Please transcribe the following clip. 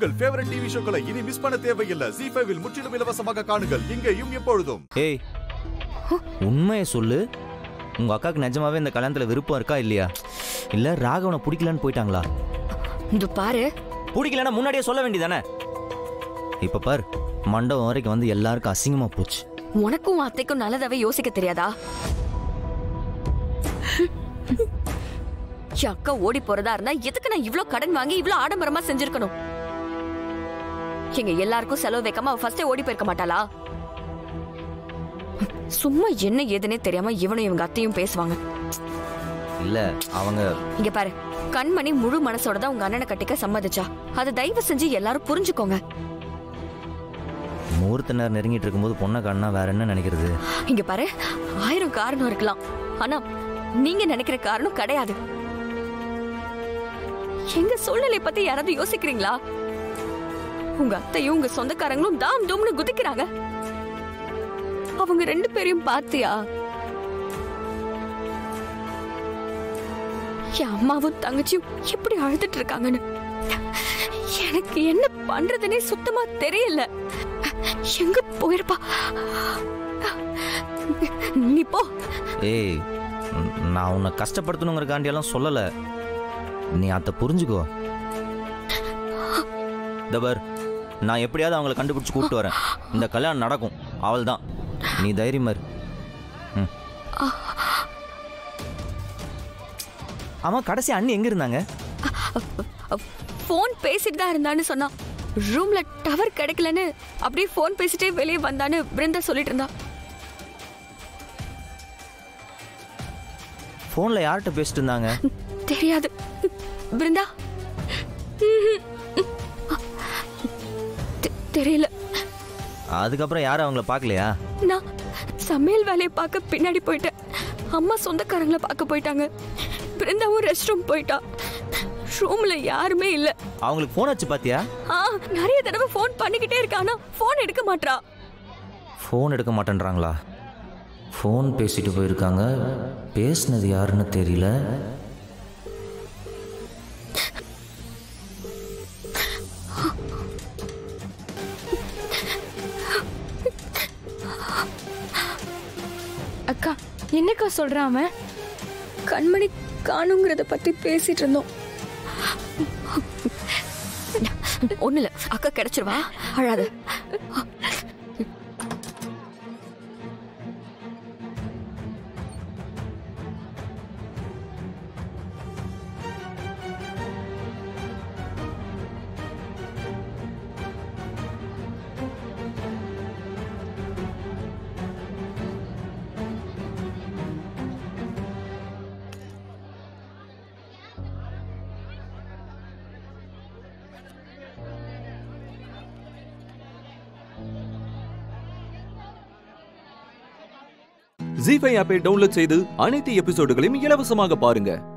உங்கள் favourite TV ஷோக்களை இனி miss பண்ண தேவையில்லை ஜி ஃபைவில் முற்றிலும் இலவசமாக காணுங்கள் இங்கேயும் எப்பொழுதும் ஏய் உண்மையை சொல்லு உங்க அக்காவுக்கு நிஜமாவே இந்த கல்யாணத்துல விருப்பம் இருக்கா இல்லையா இல்ல ராகவனை பிடிக்கலன்னு போயிட்டாங்களா இந்த பாரு பிடிக்கலன்னா முன்னாடியே சொல்ல வேண்டியதானே இப்ப பார் மண்டபம் வரைக்கும் வந்து எல்லாருக்கும் அசிங்கமா போச்சு உனக்கும் உன் அத்தைக்கும் நல்லதாவே யோசிக்க தெரியாதா என் அக்கா ஓடி போறதா இருந்தா எதுக்கு நான் இவ்ளோ கடன் வாங்கி இவ்ளோ ஆடம்பரமா செஞ்சிருக்கணும் எங்க எல்லாருக்கும் செலவு வைக்காம அவ ஃபர்ஸ்டே ஓடி போயிருக்க மாட்டாளா சும்மா என்ன ஏதுனே தெரியாம இவனும் இவங்க அத்தையும் பேசுவாங்க இல்ல அவங்க இங்க பாரு கண்மணி முழு மனசோட தான் உங்க அண்ணனை கட்டிக்க சம்மதிச்சா அதை தயவு செஞ்சு எல்லாரும் புரிஞ்சுக்கோங்க முகூர்த்த நேரம் நெருங்கிட்டு இருக்கும்போது பொண்ணை காணா வேற என்ன நினைக்கிறது இங்க பாரு ஆயிரம் காரணம் இருக்கலாம் ஆனா நீங்க நினைக்கிற காரணம் கிடையாது எங்க சூழ்நிலை பத்தி யாராவது யோசிக்கிறீங்களா உங்க அத்தையும் உங்க சொந்தக்காரங்களும் தாம் தூம்னு குதிக்கிறாங்க அவங்க ரெண்டு பேரையும் பாத்தியா என் அம்மாவும் தங்கச்சியும் எப்படி அழுதுட்டு இருக்காங்கன்னு எனக்கு என்ன பண்றதுனே சுத்தமா தெரியல எங்க போயிருப்பா நீ போ ஏய் ம், நான் உன்னை கஷ்டப்படுத்தணுங்கிறக்காண்டியெல்லாம் சொல்லல நீ அதை புரிஞ்சுக்கோ தபர் நான் எப்படியாவது அவங்கள கண்டுபிடிச்சு கூப்பிட்டு வரேன் இந்த கல்யாணம் நடக்கும் அவள் தான் நீ தைரியமா இரு ம். ஆமா கடைசி அண்ணி எங்க இருந்தாங்க ஃபோன் பேசிட்டு தான் இருந்தான்னு சொன்னா ரூம்ல டவர் கிடைக்கலன்னு அப்படியே ஃபோன் பேசிட்டே வெளியே வந்தான்னு பிருந்தா சொல்லிட்டு இருந்தா ஃபோன்ல யார்கிட்ட பேசிட்டு இருந்தாங்க தெரியாது பிருந்தா தெ- தெரியல அதுக்கப்புறம் யாரும் அவங்கள பார்க்கலையா நான் சமையல் வேலையை பார்க்க பின்னாடி போயிட்டேன் அம்மா சொந்தக்காரங்களை பார்க்க போயிட்டாங்க பிருந்தாவும் ரெஸ்ட் ரூம் போயிட்டா ரூம்ல யாருமே இல்ல அவங்களுக்கு ஃபோன் வச்சு பார்த்தியா ஆ நிறைய தடவை ஃபோன் பண்ணிக்கிட்டே இருக்கா ஆனா ஃபோன் எடுக்க மாட்றா ஃபோன் எடுக்க மாட்டேன்றாங்களா ஃபோன் பேசிட்டு போயிருக்காங்க பேசுனது யாருன்னு தெரியல அக்கா என்னக்கா சொல்றான் அவன் கண்மணி காணுங்கிறத பத்தி பேசிட்டு இருந்தோம் ஒண்ணு இல்ல அக்கா கிடைச்சிருவா அழாத ஜி ஃபைவ் ஆப்பை டவுன்லோட் செய்து அனைத்து எபிசோடுகளையும் இலவசமாக பாருங்க